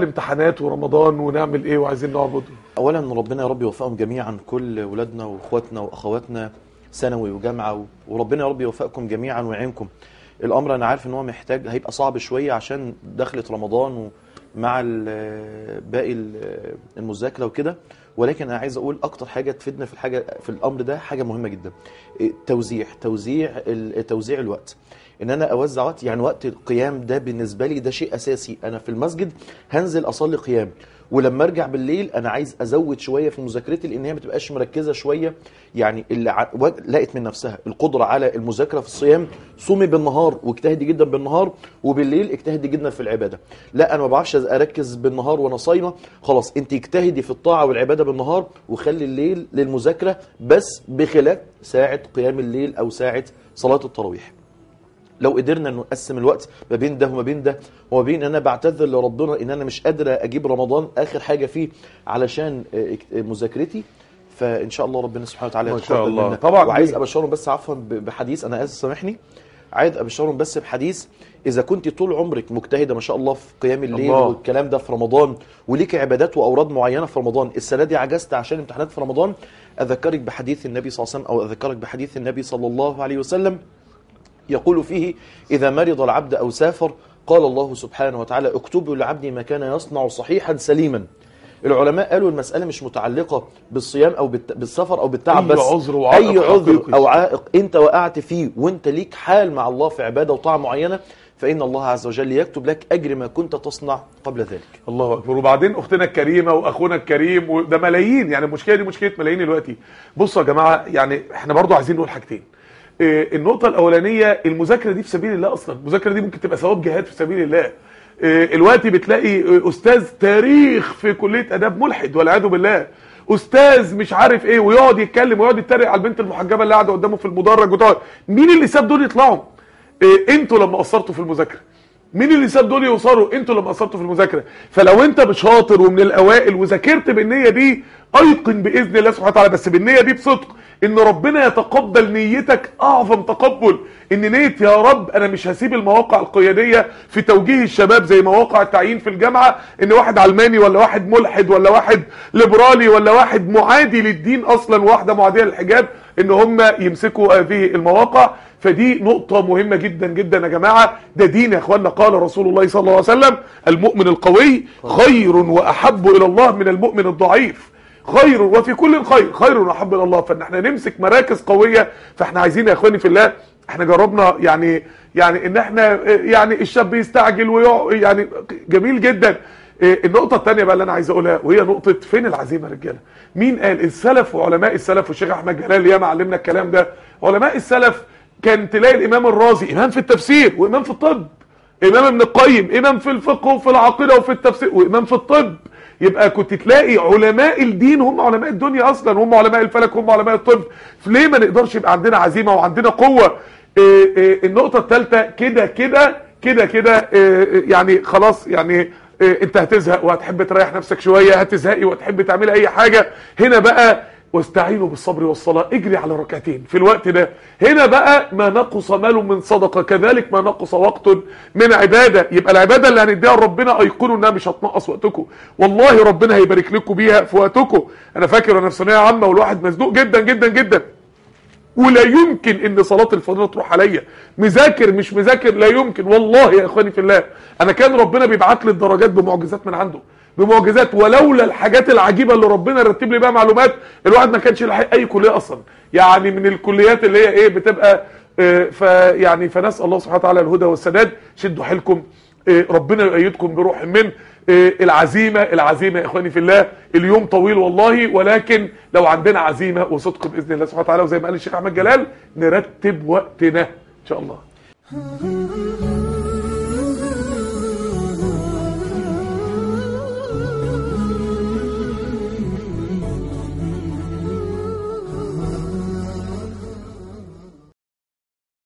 الامتحانات ورمضان ونعمل ايه وعايزين نعبد اولا ربنا يا رب يوفقهم جميعا كل ولادنا واخواتنا واخواتنا ثانوي وجامعه و- وربنا يا رب يوفقكم جميعا ويعينكم الامر انا عارف ان هو محتاج هيبقى صعب شويه عشان دخلت رمضان ومع ال- باقي ال- المذاكره وكده ولكن انا عايز اقول اكتر حاجه تفيدنا في الحاجه في الامر ده حاجه مهمه جدا توزيع توزيع ال- توزيع الوقت ان انا اوزع وقت يعني وقت القيام ده بالنسبه لي ده شيء اساسي انا في المسجد هنزل اصلي قيام ولما ارجع بالليل انا عايز ازود شويه في مذاكرتي لان هي ما تبقاش مركزه شويه يعني اللي ع- و- لقت من نفسها القدره على المذاكره في الصيام صومي بالنهار واجتهدي جدا بالنهار وبالليل اجتهدي جدا في العباده لا انا ما بعرفش اركز بالنهار وانا صايمه خلاص انت اجتهدي في الطاعه والعباده بالنهار وخلي الليل للمذاكره بس بخلاف ساعه قيام الليل او ساعه صلاه التراويح لو قدرنا نقسم الوقت ما بين ده وما بين ده وما بين انا بعتذر لربنا ان انا مش قادر اجيب رمضان اخر حاجه فيه علشان آه، اك- مذاكرتي فان شاء الله ربنا سبحانه وتعالى ما شاء يتقبل الله. منا. طبعاً وعايز دي- ابشرهم بس عفوا ب- بحديث انا اسف سامحني عايز ابشرهم بس بحديث اذا كنت طول عمرك مجتهده ما شاء الله في قيام الليل الله. والكلام ده في رمضان وليك عبادات واوراد معينه في رمضان السنه دي عجزت عشان امتحانات في رمضان اذكرك بحديث النبي صلى الله عليه وسلم او اذكرك بحديث النبي صلى الله عليه وسلم يقول فيه إذا مرض العبد أو سافر قال الله سبحانه وتعالى اكتبوا لعبدي ما كان يصنع صحيحا سليما العلماء قالوا المسألة مش متعلقة بالصيام أو بالت- بالسفر أو بالتعب أي بس عذر وعائق أي عذر حقيقي. أو عائق أنت وقعت فيه وأنت ليك حال مع الله في عبادة وطاعة معينة فإن الله عز وجل يكتب لك أجر ما كنت تصنع قبل ذلك الله اكبر وبعدين اختنا الكريمه واخونا الكريم وده ملايين يعني المشكله دي مشكله ملايين دلوقتي بصوا يا جماعه يعني احنا برضو عايزين نقول حاجتين إيه، النقطه الاولانيه المذاكره دي في سبيل الله اصلا المذاكره دي ممكن تبقى ثواب جهاد في سبيل الله إيه، الوقت بتلاقي إيه، استاذ تاريخ في كليه اداب ملحد والعياذ بالله استاذ مش عارف ايه ويقعد يتكلم ويقعد يتريق على البنت المحجبه اللي قاعده قدامه في المدرج وتقعد مين اللي ساب دول يطلعوا إيه، انتوا لما قصرتوا في المذاكره مين اللي ساب دول يوصلوا انتوا اللي قصرتوا في المذاكره فلو انت مش شاطر ومن الاوائل وذاكرت بالنيه دي ايقن باذن الله سبحانه وتعالى بس بالنيه دي بصدق ان ربنا يتقبل نيتك اعظم تقبل ان نيه يا رب انا مش هسيب المواقع القياديه في توجيه الشباب زي مواقع التعيين في الجامعه ان واحد علماني ولا واحد ملحد ولا واحد ليبرالي ولا واحد معادي للدين اصلا وواحده معاديه للحجاب ان هم يمسكوا هذه المواقع فدي نقطة مهمة جدا جدا يا جماعة ده دين يا اخوانا قال رسول الله صلى الله عليه وسلم المؤمن القوي خير واحب الى الله من المؤمن الضعيف خير وفي كل خير خير واحب الى الله فان احنا نمسك مراكز قوية فاحنا عايزين يا اخواني في الله احنا جربنا يعني يعني ان احنا يعني الشاب يستعجل ويقع يعني جميل جدا إيه، النقطة الثانية بقى اللي أنا عايز أقولها وهي نقطة فين العزيمة يا رجالة؟ مين قال السلف وعلماء السلف والشيخ أحمد جلال ياما علمنا الكلام ده علماء السلف كان تلاقي الإمام الرازي إمام في التفسير وإمام في الطب إمام ابن القيم إمام في الفقه وفي العقيدة وفي التفسير وإمام في الطب يبقى كنت تلاقي علماء الدين هم علماء الدنيا أصلا هم علماء الفلك هم علماء الطب ليه ما نقدرش يبقى عندنا عزيمة وعندنا قوة إيه إيه النقطة الثالثة كده كده كده كده إيه يعني خلاص يعني إيه انت هتزهق وهتحب تريح نفسك شوية هتزهقي وهتحب تعملي اي حاجة هنا بقى واستعينوا بالصبر والصلاة اجري على ركعتين في الوقت ده هنا بقى ما نقص مال من صدقة كذلك ما نقص وقت من عبادة يبقى العبادة اللي هنديها لربنا ايقنوا انها مش هتنقص وقتكم والله ربنا هيبارك لكم بيها في وقتكم انا فاكر انا في ثانويه عامه والواحد مزنوق جدا جدا جدا ولا يمكن ان صلاه الفضيله تروح عليا مذاكر مش مذاكر لا يمكن والله يا اخواني في الله انا كان ربنا بيبعت لي الدرجات بمعجزات من عنده بمعجزات ولولا الحاجات العجيبه اللي ربنا رتب لي بيها معلومات الواحد ما كانش يلاحق اي كليه اصلا يعني من الكليات اللي هي ايه بتبقى آه، فيعني فنسال الله سبحانه وتعالى الهدى والسداد شدوا حيلكم آه، ربنا يؤيدكم بروح من آه، العزيمه العزيمه يا اخواني في الله اليوم طويل والله ولكن لو عندنا عزيمه وصدق باذن الله سبحانه وتعالى وزي ما قال الشيخ احمد جلال نرتب وقتنا ان شاء الله